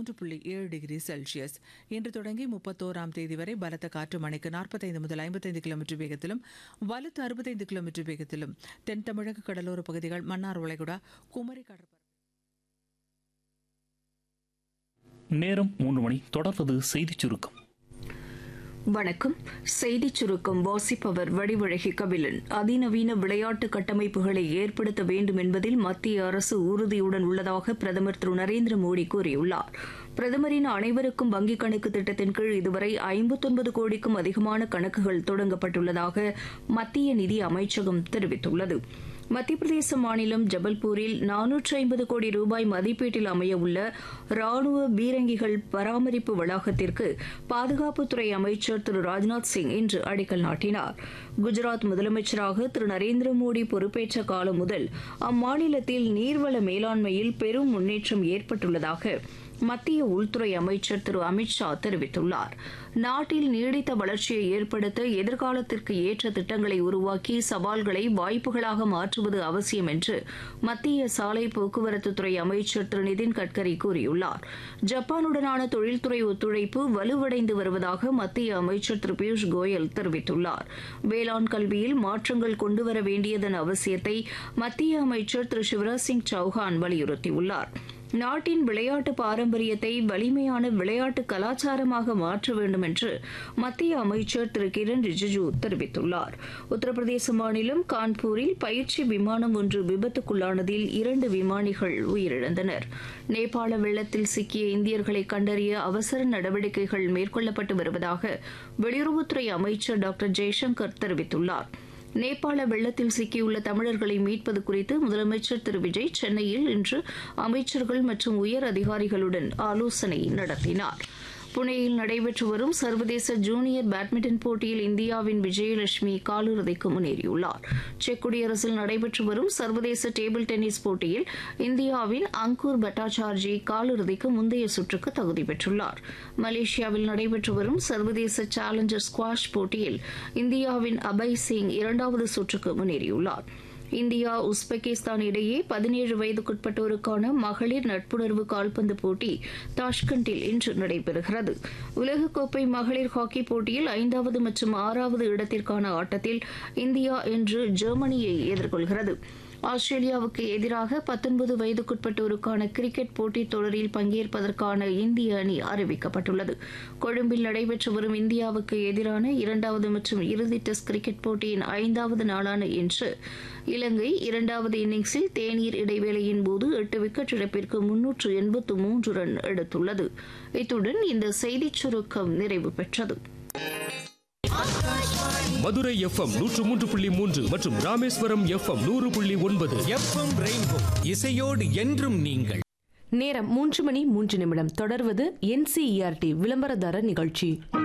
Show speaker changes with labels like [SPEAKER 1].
[SPEAKER 1] மூன்று புள்ளி ஏழு டிகிரி செல்சியஸ் இன்று தொடங்கி முப்பத்தோராம் தேதி வரை பலத்த காற்று மணிக்கு நாற்பத்தைந்து முதல் ஐம்பத்தைந்து கிலோமீட்டர் வேகத்திலும் வலுத்து அறுபத்தைந்து கிலோமீட்டர் வேகத்திலும் தென் தமிழக கடலோர பகுதிகள் மன்னார் வளைகுடா குமரி கடற்பரப்பு
[SPEAKER 2] நேரம் மூன்று மணி தொடர்வது செய்திச் சுருக்கம்
[SPEAKER 3] வணக்கம் செய்திச் சுருக்கம் வாசிப்பவர் வடிவழகி கபிலன் அதிநவீன விளையாட்டு கட்டமைப்புகளை ஏற்படுத்த வேண்டும் என்பதில் மத்திய அரசு உறுதியுடன் உள்ளதாக பிரதமர் திரு நரேந்திர மோடி கூறியுள்ளார் பிரதமரின் அனைவருக்கும் வங்கிக் கணக்கு திட்டத்தின் கீழ் இதுவரை ஐம்பத்தொன்பது கோடிக்கும் அதிகமான கணக்குகள் தொடங்கப்பட்டுள்ளதாக மத்திய நிதி அமைச்சகம் தெரிவித்துள்ளது மத்திய பிரதேச மாநிலம் ஜபல்பூரில் நானூற்று ஐம்பது கோடி ரூபாய் மதிப்பீட்டில் அமையவுள்ள ராணுவ பீரங்கிகள் பராமரிப்பு வளாகத்திற்கு பாதுகாப்புத்துறை அமைச்சர் திரு ராஜ்நாத் சிங் இன்று அடிக்கல் நாட்டினார் குஜராத் முதலமைச்சராக திரு நரேந்திர மோடி பொறுப்பேற்ற காலம் முதல் அம்மாநிலத்தில் நீர்வள மேலாண்மையில் பெரும் முன்னேற்றம் ஏற்பட்டுள்ளதாக மத்திய உள்துறை அமைச்சர் திரு அமித்ஷா தெரிவித்துள்ளார் நாட்டில் நீடித்த வளர்ச்சியை ஏற்படுத்த எதிர்காலத்திற்கு ஏற்ற திட்டங்களை உருவாக்கி சவால்களை வாய்ப்புகளாக மாற்றுவது அவசியம் என்று மத்திய சாலை போக்குவரத்துத்துறை அமைச்சர் திரு நிதின் கட்கரி கூறியுள்ளார் ஜப்பானுடனான தொழில்துறை ஒத்துழைப்பு வலுவடைந்து வருவதாக மத்திய அமைச்சர் திரு பியூஷ் கோயல் தெரிவித்துள்ளார் வேளாண் கல்வியில் மாற்றங்கள் கொண்டுவர வேண்டியதன் அவசியத்தை மத்திய அமைச்சர் திரு சிவராஜ் சிங் சௌஹான் வலியுறுத்தியுள்ளார் நாட்டின் விளையாட்டு பாரம்பரியத்தை வலிமையான விளையாட்டு கலாச்சாரமாக மாற்ற வேண்டும் என்று மத்திய அமைச்சர் திரு கிரண் ரிஜிஜு தெரிவித்துள்ளார் உத்தரப்பிரதேச மாநிலம் கான்பூரில் பயிற்சி விமானம் ஒன்று விபத்துக்குள்ளானதில் இரண்டு விமானிகள் உயிரிழந்தனர் நேபாள வெள்ளத்தில் சிக்கிய இந்தியர்களை கண்டறிய அவசர நடவடிக்கைகள் மேற்கொள்ளப்பட்டு வருவதாக வெளியுறவுத்துறை அமைச்சர் டாக்டர் ஜெய்சங்கர் தெரிவித்துள்ளார் நேபாள வெள்ளத்தில் சிக்கியுள்ள தமிழர்களை மீட்பது குறித்து முதலமைச்சர் திரு விஜய் சென்னையில் இன்று அமைச்சர்கள் மற்றும் உயர் அதிகாரிகளுடன் ஆலோசனை நடத்தினார் புனேயில் நடைபெற்று வரும் சர்வதேச ஜூனியர் பேட்மிண்டன் போட்டியில் இந்தியாவின் விஜயலட்சுமி காலிறுதிக்கு முன்னேறியுள்ளார் செக் குடியரசில் நடைபெற்று வரும் சர்வதேச டேபிள் டென்னிஸ் போட்டியில் இந்தியாவின் அங்கூர் பட்டாச்சார்ஜி காலிறுதிக்கு முந்தைய சுற்றுக்கு தகுதி பெற்றுள்ளார் மலேசியாவில் நடைபெற்று வரும் சர்வதேச சேலஞ்சர் ஸ்குவாஷ் போட்டியில் இந்தியாவின் அபய் சிங் இரண்டாவது சுற்றுக்கு முன்னேறியுள்ளார் இந்தியா உஸ்பெகிஸ்தான் இடையே பதினேழு வயதுக்குட்பட்டோருக்கான மகளிர் நட்புணர்வு கால்பந்து போட்டி தாஷ்கண்டில் இன்று நடைபெறுகிறது உலகக்கோப்பை மகளிர் ஹாக்கி போட்டியில் ஐந்தாவது மற்றும் ஆறாவது இடத்திற்கான ஆட்டத்தில் இந்தியா இன்று ஜெர்மனியை எதிர்கொள்கிறது ஆஸ்திரேலியாவுக்கு எதிராக பத்தொன்பது வயதுக்குட்பட்டோருக்கான கிரிக்கெட் போட்டித் தொடரில் பங்கேற்பதற்கான இந்திய அணி அறிவிக்கப்பட்டுள்ளது கொழும்பில் நடைபெற்று வரும் இந்தியாவுக்கு எதிரான இரண்டாவது மற்றும் இறுதி டெஸ்ட் கிரிக்கெட் போட்டியின் ஐந்தாவது நாளான இன்று இலங்கை இரண்டாவது இன்னிங்ஸில் தேநீர் இடைவேளையின் போது எட்டு விக்கெட் இழப்பிற்கு முன்னூற்று எண்பத்து மூன்று ரன் எடுத்துள்ளது இத்துடன் இந்த செய்திச் சுருக்கம் நிறைவு பெற்றது
[SPEAKER 4] மதுரை எஃப்எம் நூற்று மூன்று புள்ளி மூன்று மற்றும் ராமேஸ்வரம் எஃப்எம் நூறு புள்ளி ஒன்பது
[SPEAKER 5] எஃப்எம் ரெயின்போ இசையோடு என்றும் நீங்கள்
[SPEAKER 6] நேரம் மூன்று மணி மூன்று நிமிடம் தொடர்வது என்சிஇஆர்டி விளம்பரதார நிகழ்ச்சி